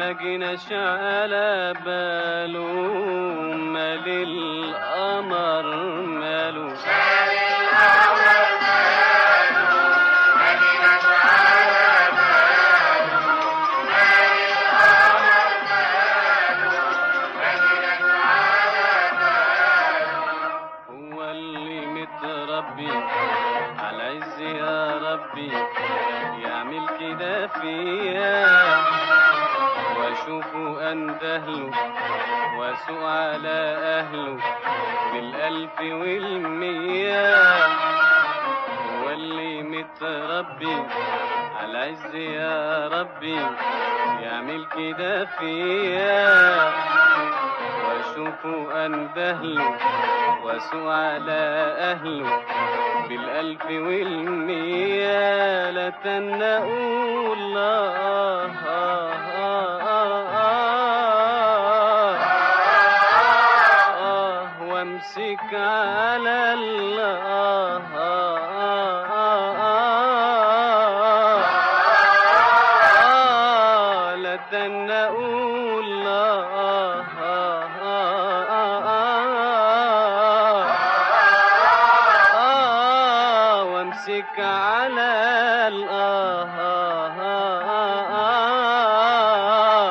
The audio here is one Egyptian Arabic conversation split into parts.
ما جيناش على باله مال القمر ماله هو اللي متربي على عز يا ربي يعمل كده فيا واشوفه اندهله واسوق على اهله بالالف والمية هو اللي متربي على عز يا ربي يعمل كده فيا واشوفه اندهله واسوق على اهله بالالف والمية لا تنقوا الله آه آه آه آه آه وامسك على الله آه آه آه آه آه لا تنقوا الله آه آه آه آه آه وامسك على الآه آه آه آه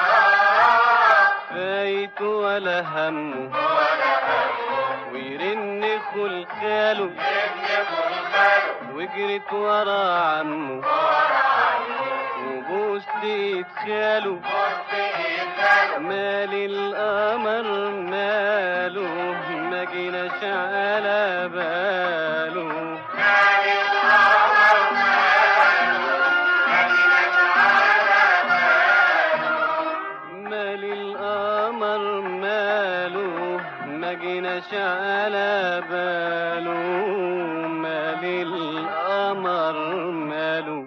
فايت ولا همه ويرن خلخاله وجرت ورا عمه وبوست خاله مال القمر ماله ما جيناش على باله مال القمر ماله ما جيناش على باله مال القمر ماله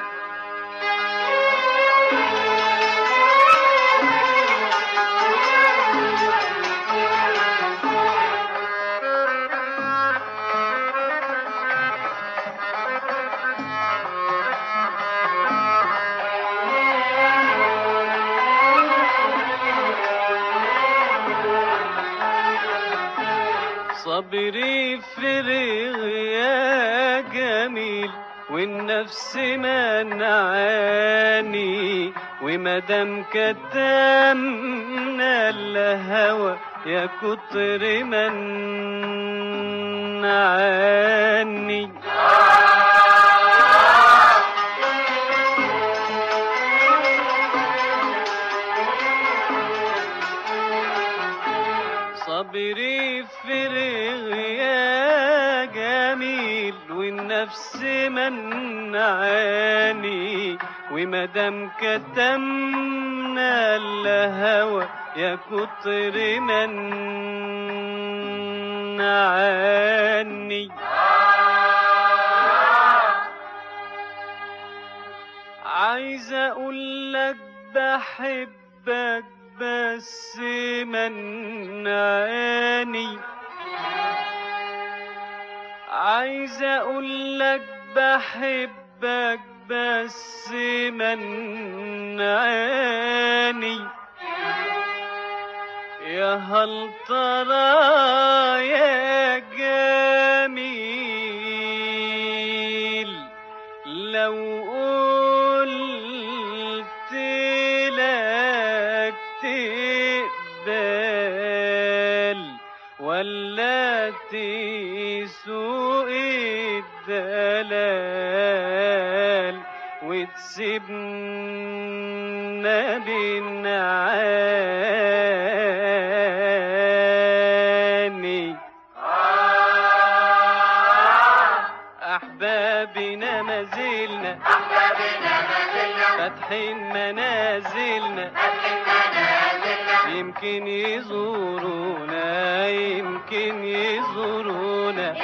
صبري فرغ يا جميل والنفس منعاني ومدام كتمنا الهوى يا كتر منعاني صبري فرغ يا جميل والنفس منعاني ومدام كتمنا الهوى يا كتر منعاني عايز اقول لك بحبك بس منعاني عايز اقول لك بحبك بس منعاني يا هل ترى يا جميل لو قلت لك تقبل ولا تسوق الدلال وتسيبنا بالنعاني أحبابنا ما زلنا فاتحين منازلنا يمكن يزورونا يمكن يزورونا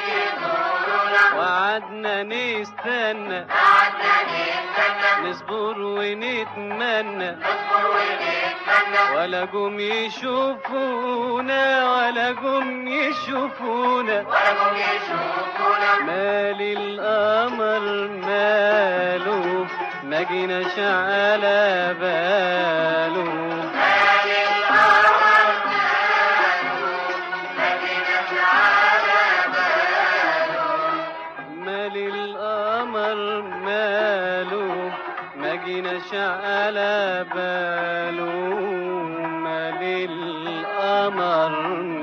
وعدنا نستنى نصبر ونتمنى ولا جم يشوفونا ولا جم يشوفونا مال القمر ماله ما جيناش على بال ماله ما جيناش على باله مال القمر